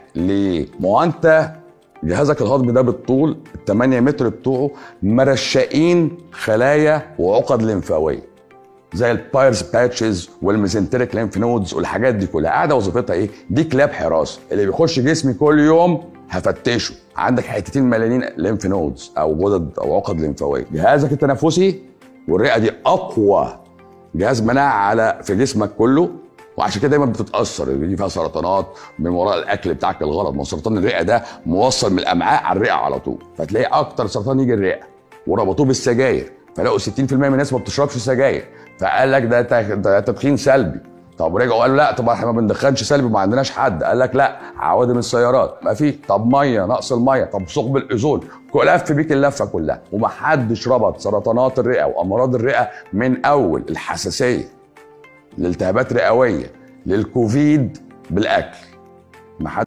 ليه؟ ما هو انت جهازك الهضمي ده بالطول ال 8 متر بتوعه مرشقين خلايا وعقد لمفاويه زي البايرز باتشز والميزنتريك ليمف نودز والحاجات دي كلها قاعده وظيفتها ايه؟ دي كلاب حراسه اللي بيخش جسمي كل يوم هفتشه عندك حتتين مليانين ليمف نودز او غدد او عقد لمفاويه جهازك التنفسي والرئه دي اقوى جهاز مناعه على في جسمك كله وعشان كده دايما بتتاثر بيجي فيها سرطانات من وراء الاكل بتاعك الغلط ما هو سرطان الرئه ده موصل من الامعاء على الرئه على طول فتلاقي اكتر سرطان يجي الرئه وربطوه بالسجاير فلقوا 60% من الناس ما بتشربش سجاير فقال لك ده تخ- ده تدخين سلبي طب رجعوا قالوا لا طب احنا ما بندخنش سلبي ما عندناش حد قال لك لا عوادم السيارات ما في طب ميه نقص الميه طب ثقب الاوزون لف بيك اللفه كلها ومحدش ربط سرطانات الرئه وامراض الرئه من اول الحساسيه لالتهابات رئويه للكوفيد بالاكل ما حد